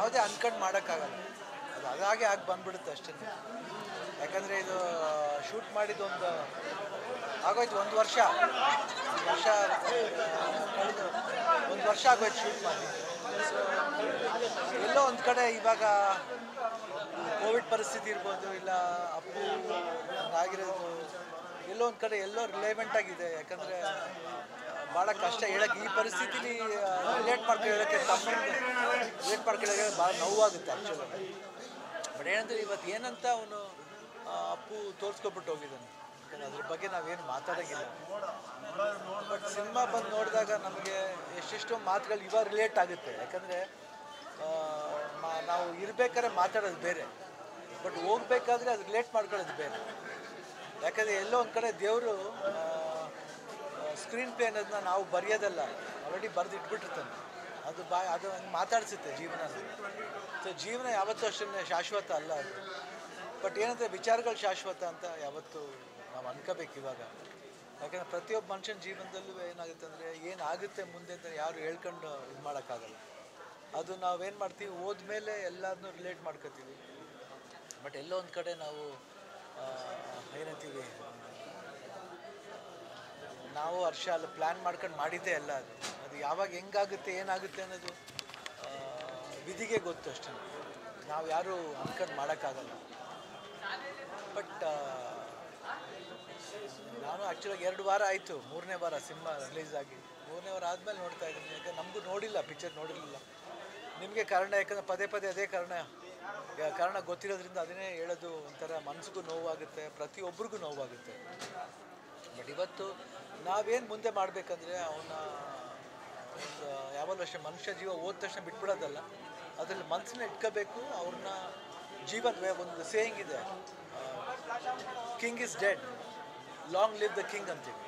ಯಾವುದೇ ಅನ್ಕಂಡು ಮಾಡೋಕ್ಕಾಗಲ್ಲ ಅದು ಅದಾಗೆ ಆಗಿ ಬಂದ್ಬಿಡುತ್ತೆ ಅಷ್ಟೇ ಯಾಕಂದರೆ ಇದು ಶೂಟ್ ಮಾಡಿದ್ದೊಂದು ಆಗೋಯ್ತು ಒಂದು ವರ್ಷ ಒಂದು ವರ್ಷ ಕಳೆದು ಒಂದು ವರ್ಷ ಆಗೋಯ್ತು ಶೂಟ್ ಮಾಡಿ ಸೊ ಎಲ್ಲೋ ಒಂದು ಕಡೆ ಇವಾಗ ಕೋವಿಡ್ ಪರಿಸ್ಥಿತಿ ಇರ್ಬೋದು ಇಲ್ಲ ಅಪ್ಪು ಆಗಿರೋದು ಎಲ್ಲೋ ಒಂದು ಕಡೆ ಎಲ್ಲೋ ರಿಲೇವೆಂಟ್ ಆಗಿದೆ ಯಾಕಂದರೆ ಭಾಳ ಕಷ್ಟ ಹೇಳಕ್ಕೆ ಈ ಪರಿಸ್ಥಿತಿಲಿ ರಿಲೇಟ್ ಮಾಡ್ಕೊಂಡು ಹೇಳೋಕ್ಕೆ ತಮ್ಮನ್ನು ರಿಲೇಟ್ ಮಾಡ್ಕೊಳ್ಳೋಕೆ ಭಾಳ ನೋವಾಗುತ್ತೆ ಆ್ಯಕ್ಚುಲಿ ಬಟ್ ಏನಂದ್ರೆ ಇವತ್ತು ಏನಂತ ಅವನು ಅಪ್ಪು ತೋರಿಸ್ಕೊಬಿಟ್ಟು ಹೋಗಿದ್ದಾನೆ ಯಾಕಂದ್ರೆ ಅದ್ರ ಬಗ್ಗೆ ನಾವೇನು ಮಾತಾಡೋಂಗಿಲ್ಲ ಬಟ್ ಸಿನಿಮಾ ಬಂದು ನೋಡಿದಾಗ ನಮಗೆ ಎಷ್ಟೆಷ್ಟೋ ಮಾತುಗಳು ಇವಾಗ ರಿಲೇಟ್ ಆಗುತ್ತೆ ಯಾಕಂದರೆ ನಾವು ಇರ್ಬೇಕಾದ್ರೆ ಮಾತಾಡೋದು ಬೇರೆ ಬಟ್ ಹೋಗ್ಬೇಕಾದ್ರೆ ಅದು ರಿಲೇಟ್ ಮಾಡ್ಕೊಳ್ಳೋದು ಬೇರೆ ಯಾಕಂದರೆ ಎಲ್ಲೋ ಒಂದು ಕಡೆ ದೇವರು ಸ್ಕ್ರೀನ್ ಪ್ಲೇ ಅನ್ನೋದನ್ನ ನಾವು ಬರೆಯೋದಲ್ಲ ಆಲ್ರೆಡಿ ಬರೆದು ಇಟ್ಬಿಟ್ಟಿರ್ತಾನೆ ಅದು ಬಾ ಅದು ಹಂಗೆ ಮಾತಾಡಿಸುತ್ತೆ ಜೀವನ ಸೊ ಜೀವನ ಯಾವತ್ತೂ ಅಷ್ಟೇ ಶಾಶ್ವತ ಅಲ್ಲ ಅದು ಬಟ್ ಏನಂದರೆ ವಿಚಾರಗಳು ಶಾಶ್ವತ ಅಂತ ಯಾವತ್ತೂ ನಾವು ಅನ್ಕೋಬೇಕು ಇವಾಗ ಯಾಕಂದರೆ ಪ್ರತಿಯೊಬ್ಬ ಮನುಷ್ಯನ ಜೀವನದಲ್ಲೂ ಏನಾಗುತ್ತೆ ಅಂದರೆ ಏನಾಗುತ್ತೆ ಮುಂದೆ ಅಂತ ಯಾರು ಹೇಳ್ಕೊಂಡು ಇದು ಮಾಡೋಕ್ಕಾಗಲ್ಲ ಅದು ನಾವೇನು ಮಾಡ್ತೀವಿ ಹೋದ್ಮೇಲೆ ಎಲ್ಲದನ್ನೂ ರಿಲೇಟ್ ಮಾಡ್ಕೋತೀವಿ ಬಟ್ ಎಲ್ಲೋ ಒಂದು ಕಡೆ ನಾವು ಆ, ಏನಂತೀವಿ ನಾವು ವರ್ಷ ಅಲ್ಲಿ ಪ್ಲ್ಯಾನ್ ಮಾಡ್ಕೊಂಡು ಮಾಡಿದ್ದೇ ಅಲ್ಲ ಅದು ಅದು ಯಾವಾಗ ಹೆಂಗಾಗುತ್ತೆ ಏನಾಗುತ್ತೆ ಅನ್ನೋದು ಆ, ವಿಧಿಗೆ ಗೊತ್ತು ಅಷ್ಟೇ ನಾವು ಯಾರೂ ಅನ್ಕೊಂಡು ಮಾಡೋಕ್ಕಾಗಲ್ಲ ಬಟ್ ನಾನು ಆ್ಯಕ್ಚುಲಾಗಿ ಎರಡು ವಾರ ಆಯಿತು ಮೂರನೇ ವಾರ ಸಿನಿಮಾ ರಿಲೀಸ್ ಆಗಿ ಮೂರನೇ ವಾರ ಆದಮೇಲೆ ನೋಡ್ತಾ ಇದ್ದೀನಿ ಯಾಕಂದ್ರೆ ನಮಗೂ ನೋಡಿಲ್ಲ ಪಿಕ್ಚರ್ ನೋಡಿರಲಿಲ್ಲ ನಿಮಗೆ ಕಾರಣ ಯಾಕಂದರೆ ಪದೇ ಪದೇ ಅದೇ ಕಾರಣ ಯಾ- ಕಾರಣ ಗೊತ್ತಿರೋದ್ರಿಂದ ಅದನ್ನೇ ಹೇಳೋದು ಒಂಥರ ಮನಸ್ಸಿಗೂ ನೋವಾಗುತ್ತೆ ಪ್ರತಿಯೊಬ್ಬರಿಗೂ ನೋವಾಗುತ್ತೆ ಬಟ್ ಇವತ್ತು ನಾವೇನು ಮುಂದೆ ಮಾಡಬೇಕಂದ್ರೆ ಅವನ ಒಂದು ಯಾವಾಗಲೂ ಅಷ್ಟೇ ಮನುಷ್ಯ ಜೀವ ಹೋದ ತಕ್ಷಣ ಬಿಟ್ಬಿಡೋದಲ್ಲ ಅದರಲ್ಲಿ ಮನಸ್ಸನ್ನ ಇಟ್ಕೋಬೇಕು ಅವ್ರನ್ನ ಜೀವನ ಒಂದು ಸೇಯಿಂಗ್ ಇದೆ king is dead long live the king ಅಂತೀವಿ